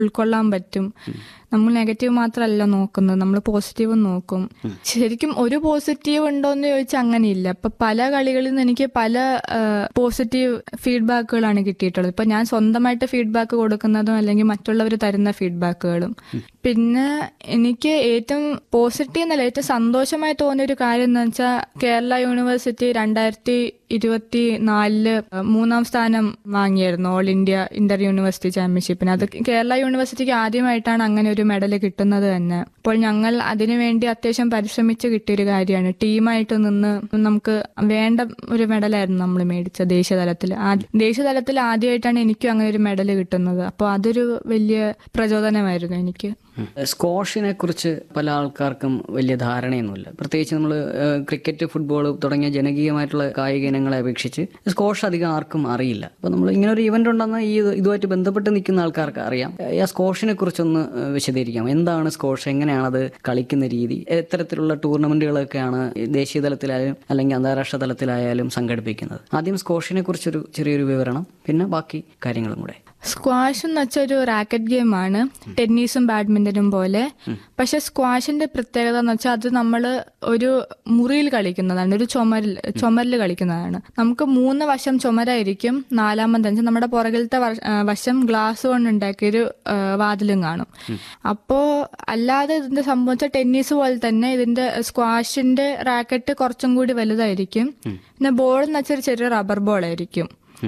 ഉൾക്കൊള്ളാൻ പറ്റും നമ്മൾ നെഗറ്റീവ് മാത്രമല്ല നോക്കുന്നത് നമ്മൾ പോസിറ്റീവും നോക്കും ശരിക്കും ഒരു പോസിറ്റീവ് ഉണ്ടോയെന്ന് ചോദിച്ചാൽ അങ്ങനെയില്ല ഇപ്പൊ പല കളികളിൽ നിന്ന് എനിക്ക് പല പോസിറ്റീവ് ഫീഡ്ബാക്കുകളാണ് കിട്ടിയിട്ടുള്ളത് ഇപ്പൊ ഞാൻ സ്വന്തമായിട്ട് ഫീഡ്ബാക്ക് കൊടുക്കുന്നതും അല്ലെങ്കിൽ മറ്റുള്ളവർ തരുന്ന ഫീഡ്ബാക്കുകളും പിന്നെ എനിക്ക് ഏറ്റവും പോസിറ്റീവ് എന്നല്ല ഏറ്റവും സന്തോഷമായി തോന്നിയ ഒരു കാര്യം എന്ന് വെച്ചാൽ കേരള യൂണിവേഴ്സിറ്റി രണ്ടായിരത്തി ഇരുപത്തി നാലില് മൂന്നാം സ്ഥാനം വാങ്ങിയായിരുന്നു ഓൾ ഇന്ത്യ ഇന്റർ യൂണിവേഴ്സിറ്റി ചാമ്പ്യൻഷിപ്പിന് അത് കേരള യൂണിവേഴ്സിറ്റിക്ക് ആദ്യമായിട്ടാണ് അങ്ങനെ ഒരു മെഡൽ കിട്ടുന്നത് തന്നെ അപ്പോൾ ഞങ്ങൾ അതിനുവേണ്ടി അത്യാവശ്യം പരിശ്രമിച്ച് കിട്ടിയൊരു കാര്യമാണ് ടീമായിട്ട് നിന്ന് നമുക്ക് വേണ്ട ഒരു മെഡലായിരുന്നു നമ്മൾ മേടിച്ചത് ദേശീയ തലത്തിൽ ദേശീയ തലത്തിൽ ആദ്യമായിട്ടാണ് എനിക്കും അങ്ങനെ ഒരു മെഡൽ കിട്ടുന്നത് അപ്പോൾ അതൊരു വലിയ പ്രചോദനമായിരുന്നു എനിക്ക് സ്ക്വാഷിനെ കുറിച്ച് പല ആൾക്കാർക്കും വലിയ ധാരണയൊന്നുമില്ല പ്രത്യേകിച്ച് നമ്മൾ ക്രിക്കറ്റ് ഫുട്ബോൾ തുടങ്ങിയ ജനകീയമായിട്ടുള്ള കായിക ഇനങ്ങളെ അപേക്ഷിച്ച് സ്ക്വാഷ് അധികം ആർക്കും അറിയില്ല അപ്പോൾ നമ്മൾ ഇങ്ങനെ ഒരു ഇവന്റ് ഉണ്ടെന്ന് ഈ ഇതുമായിട്ട് ബന്ധപ്പെട്ട് നിൽക്കുന്ന ആൾക്കാർക്ക് അറിയാം ആ സ്ക്വാഷിനെ കുറിച്ചൊന്ന് വിശദീകരിക്കാം എന്താണ് സ്ക്വാഷ് എങ്ങനെയാണത് കളിക്കുന്ന രീതി എത്തരത്തിലുള്ള ടൂർണമെന്റുകളൊക്കെയാണ് ദേശീയ തലത്തിലായാലും അല്ലെങ്കിൽ അന്താരാഷ്ട്ര തലത്തിലായാലും സംഘടിപ്പിക്കുന്നത് ആദ്യം സ്ക്വാഷിനെ കുറിച്ചൊരു ചെറിയൊരു വിവരണം പിന്നെ ബാക്കി കാര്യങ്ങളും കൂടെ സ്ക്വാഷ് എന്ന് വെച്ചാൽ ഒരു റാക്കറ്റ് ഗെയിമാണ് ടെന്നീസും ബാഡ്മിന്റനും പോലെ പക്ഷെ സ്ക്വാഷിന്റെ പ്രത്യേകത എന്ന് വെച്ചാൽ അത് നമ്മൾ ഒരു മുറിയിൽ കളിക്കുന്നതാണ് ഒരു ചുമരിൽ ചുമരിൽ കളിക്കുന്നതാണ് നമുക്ക് മൂന്ന് വശം ചുമരായിരിക്കും നാലാമത്തെ വെച്ചാൽ നമ്മുടെ പുറകിലത്തെ വശ- ആ, വശം ഗ്ലാസ് കൊണ്ട് ഉണ്ടാക്കിയൊരു ആ, വാതിലും കാണും അപ്പോ അല്ലാതെ ഇതിന്റെ സംഭവം വെച്ചാൽ ടെന്നീസ് പോലെ തന്നെ ഇതിന്റെ സ്ക്വാഷിന്റെ റാക്കറ്റ് കുറച്ചും കൂടി വലുതായിരിക്കും പിന്നെ ബോൾ എന്ന് വെച്ചാൽ ഒരു ചെറിയ റബ്ബർ ബോൾ ആയിരിക്കും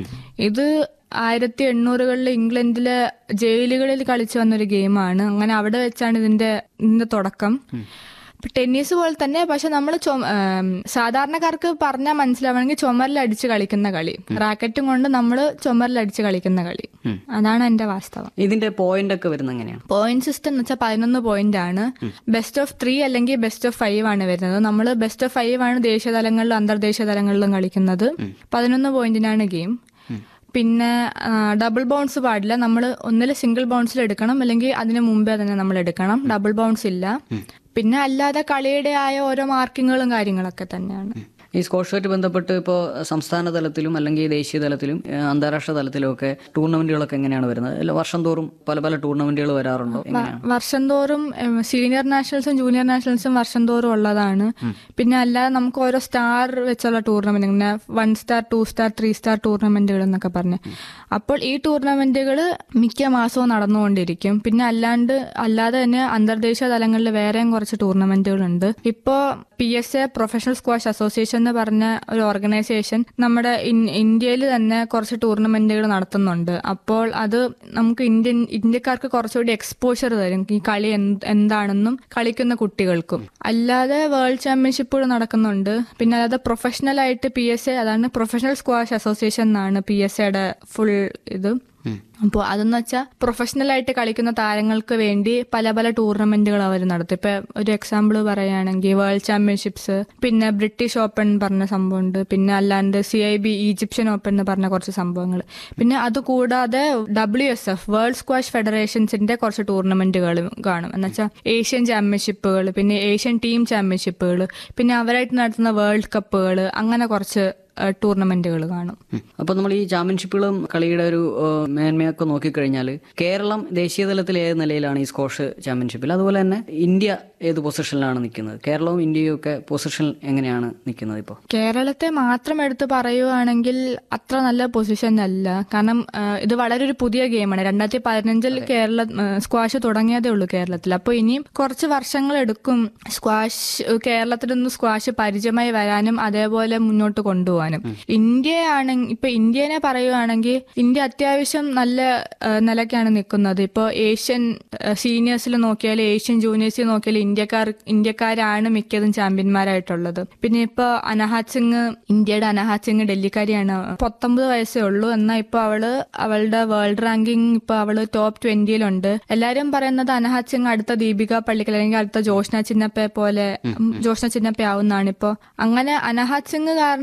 ഇത് ആയിരത്തി എണ്ണൂറുകളിൽ ഇംഗ്ലണ്ടിലെ ജയിലുകളിൽ കളിച്ചു വന്നൊരു ഗെയിമാണ് അങ്ങനെ അവിടെ വെച്ചാണ് ഇതിന്റെ ഇതിന്റെ തുടക്കം ഇപ്പൊ ടെന്നീസ് പോലെ തന്നെ പക്ഷെ നമ്മൾ സാധാരണക്കാർക്ക് പറഞ്ഞാൽ മനസ്സിലാവണമെങ്കിൽ ചുമരിലടിച്ച് കളിക്കുന്ന കളി റാക്കറ്റും കൊണ്ട് നമ്മൾ ചുമരിലടിച്ച് കളിക്കുന്ന കളി അതാണ് എന്റെ വാസ്തവം ഇതിന്റെ പോയിന്റ് ഒക്കെ വരുന്നത് എങ്ങനെയാണ് പോയിന്റ് സിസ്റ്റം എന്ന് വെച്ചാൽ പതിനൊന്ന് പോയിന്റ് ആണ് ബെസ്റ്റ് ഓഫ് ത്രീ അല്ലെങ്കിൽ ബെസ്റ്റ് ഓഫ് ഫൈവ് ആണ് വരുന്നത് നമ്മൾ ബെസ്റ്റ് ഓഫ് ഫൈവ് ആണ് ദേശീയ തലങ്ങളിലും അന്തർദേശീയ തലങ്ങളിലും കളിക്കുന്നത് പതിനൊന്ന് പോയിന്റിനാണ് ഗെയിം പിന്നെ ഡബിൾ ബൗൺസ് പാടില്ല നമ്മൾ ഒന്നിൽ സിംഗിൾ ബൗൺസിൽ എടുക്കണം അല്ലെങ്കിൽ അതിന് മുമ്പേ തന്നെ നമ്മൾ എടുക്കണം ഡബിൾ ബൗൺസ് ഇല്ല പിന്നെ അല്ലാതെ കളിയുടെ ആയ ഓരോ മാർക്കിങ്ങുകളും കാര്യങ്ങളൊക്കെ തന്നെയാണ് ഈ സ്കോഷുമായിട്ട് ബന്ധപ്പെട്ട് ഇപ്പോൾ സംസ്ഥാന തലത്തിലും അല്ലെങ്കിൽ ദേശീയ തലത്തിലും ഏഹ്, അന്താരാഷ്ട്ര തലത്തിലും ഒക്കെ ടൂർണമെന്റുകളൊക്കെ എങ്ങനെയാണ് വരുന്നത് അല്ല വർഷം തോറും പല പല ടൂർണമെന്റുകൾ വരാറുണ്ടോ എങ്ങനെയാണ് വർഷം തോറും ഉം, സീനിയർ നാഷണൽസും ജൂനിയർ നാഷണൽസും വർഷം തോറും ഉള്ളതാണ് പിന്നെ അല്ലാതെ നമുക്ക് ഓരോ സ്റ്റാർ വെച്ചുള്ള ടൂർണമെന്റ് ഇങ്ങനെ one star two star three star ടൂർണമെന്റുകൾ എന്നൊക്കെ പറഞ്ഞ് അപ്പോൾ ഈ ടൂർണമെന്റുകൾ മിക്ക മാസവും നടന്നുകൊണ്ടിരിക്കും പിന്നെ അല്ലാണ്ട് അല്ലാതെ തന്നെ അന്തർദേശീയ തലങ്ങളിൽ വേറെയും കുറച്ച് ടൂർണമെന്റുകളുണ്ട് ഇപ്പോൾ P S A professional squash association എന്ന് പറഞ്ഞ ഒരു ഓർഗനൈസേഷൻ നമ്മുടെ ഇന്ത്യയിൽ തന്നെ കുറച്ച് ടൂർണമെന്റുകൾ നടത്തുന്നുണ്ട് അപ്പോൾ അത് നമുക്ക് ഇന്ത്യൻ ഇന്ത്യക്കാർക്ക് കുറച്ചുകൂടി എക്സ്പോഷർ തരും ഈ കളി എന്ത് എന്താണെന്നും കളിക്കുന്ന കുട്ടികൾക്കും അല്ലാതെ വേൾഡ് ചാമ്പ്യൻഷിപ്പുകൾ നടക്കുന്നുണ്ട് പിന്നെ അല്ലാതെ പ്രൊഫഷണൽ ആയിട്ട് പി എസ് എ അതാണ് പ്രൊഫഷണൽ സ്ക്വാഷ് അസോസിയേഷൻ എന്നാണ് പി എസ് എയുടെ ഫുൾ ഇത് അപ്പോൾ അതെന്ന് വെച്ചാൽ പ്രൊഫഷണൽ ആയിട്ട് കളിക്കുന്ന താരങ്ങൾക്ക് വേണ്ടി പല പല ടൂർണമെന്റുകൾ അവർ നടത്തും ഇപ്പൊ ഒരു എക്സാമ്പിൾ പറയുകയാണെങ്കിൽ വേൾഡ് ചാമ്പ്യൻഷിപ്സ് പിന്നെ ബ്രിട്ടീഷ് ഓപ്പൺ പറഞ്ഞ സംഭവമുണ്ട് പിന്നെ അല്ലാണ്ട് C I B Egyptian open എന്ന് പറഞ്ഞ കുറച്ച് സംഭവങ്ങൾ പിന്നെ അത് കൂടാതെ W S F world squash ഫെഡറേഷൻസിന്റെ കുറച്ച് ടൂർണമെന്റുകളും കാണും എന്നുവെച്ചാൽ ഏഷ്യൻ ചാമ്പ്യൻഷിപ്പുകൾ പിന്നെ ഏഷ്യൻ ടീം ചാമ്പ്യൻഷിപ്പുകൾ പിന്നെ അവരായിട്ട് നടത്തുന്ന വേൾഡ് കപ്പുകൾ അങ്ങനെ കുറച്ച് ടൂർണമെന്റുകൾ കാണും അപ്പോൾ നമ്മൾ ഈ ചാമ്പ്യൻഷിപ്പുകളും കളിയുടെ ഒരു ഏഹ്, മേന്മയൊക്കെ നോക്കിക്കഴിഞ്ഞാൽ കേരളം ദേശീയ തലത്തിൽ ഏത് നിലയിലാണ് ഈ സ്കോഷ് ചാമ്പ്യൻഷിപ്പിൽ അതുപോലെ തന്നെ ഇന്ത്യ ഏത് പൊസിഷനിലാണ് നിൽക്കുന്നത് കേരളവും ഇന്ത്യയും ഒക്കെ പൊസിഷൻ എങ്ങനെയാണ് നിൽക്കുന്നത് ഇപ്പോൾ കേരളത്തെ മാത്രം എടുത്ത് പറയുവാണെങ്കിൽ അത്ര നല്ല പൊസിഷൻ അല്ല കാരണം ആ, ഇത് വളരെ ഒരു പുതിയ ഗെയിമാണ് രണ്ടായിരത്തി പതിനഞ്ചിൽ കേരള ആ, സ്ക്വാഷ് തുടങ്ങിയതേ ഉള്ളൂ കേരളത്തിൽ അപ്പോൾ ഇനിയും കുറച്ച് വർഷങ്ങൾ എടുക്കും സ്ക്വാഷ് കേരളത്തിലൊന്ന് സ്ക്വാഷ് പരിചയമായി വരാനും അതേപോലെ മുന്നോട്ട് കൊണ്ടുപോകാനും ഇന്ത്യ ആണെങ്കിൽ ഇപ്പൊ ഇന്ത്യനെ പറയുവാണെങ്കിൽ ഇന്ത്യ അത്യാവശ്യം നല്ല ആ, നിലയ്ക്കാണ് നിൽക്കുന്നത് ഇപ്പോൾ ഏഷ്യൻ സീനിയേഴ്സിൽ നോക്കിയാൽ ഏഷ്യൻ ജൂനിയേഴ്സിൽ നോക്കിയാൽ ഇന്ത്യക്കാർ ഇന്ത്യക്കാരാണ് മിക്കതും ചാമ്പ്യന്മാരായിട്ടുള്ളത് പിന്നെ ഇപ്പൊ അനഹാത് സിംഗ് ഇന്ത്യയുടെ അനഹാത് സിംഗ് ഡൽഹിക്കാരിയാണ് പത്തൊമ്പത് വയസ്സേ ഉള്ളൂ എന്നാൽ ഇപ്പൊ അവള് അവളുടെ വേൾഡ് റാങ്കിങ് ഇപ്പൊ അവള് ടോപ്പ് ട്വന്റിയിലുണ്ട് എല്ലാരും പറയുന്നത് അനഹാത് സിംഗ് അടുത്ത ദീപിക പള്ളിക്കൽ അല്ലെങ്കിൽ അടുത്ത ജോഷ്ന ചിന്നപ്പയെ പോലെ ഉം, ജോഷ്ന ചിന്നപ്പ ആവുന്നതാണ് ഇപ്പൊ അങ്ങനെ അനഹാത് സിംഗ് കാരണം ഇപ്പൊ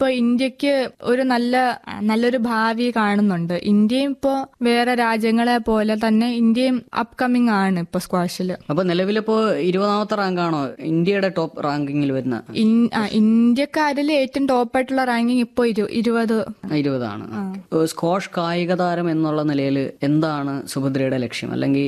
ഇന്ത്യക്ക് ഒരു നല്ല നല്ലൊരു ഭാവി കാണുന്നുണ്ട് ഇന്ത്യയും ഇപ്പോ വേറെ രാജ്യങ്ങളെ പോലെ തന്നെ ഇന്ത്യയും അപ്കമിങ് ആണ് ഇപ്പൊ സ്ക്വാഷില് അപ്പൊ നിലവിലിപ്പോ ഇരുപതാമത്തെ റാങ്കാണോ ഇന്ത്യയുടെ ടോപ്പ് റാങ്കിങ്ങിൽ വരുന്ന ഇൻ- ആ, ഇന്ത്യക്കാരിൽ ഏറ്റവും ടോപ്പായിട്ടുള്ള റാങ്കിങ് ഇപ്പൊ ഇരു- ഇരുപത് ഇരുപതാണ് സ്കോഷ് കായിക താരം എന്നുള്ള നിലയിൽ എന്താണ് സുഭദ്രയുടെ ലക്ഷ്യം അല്ലെങ്കിൽ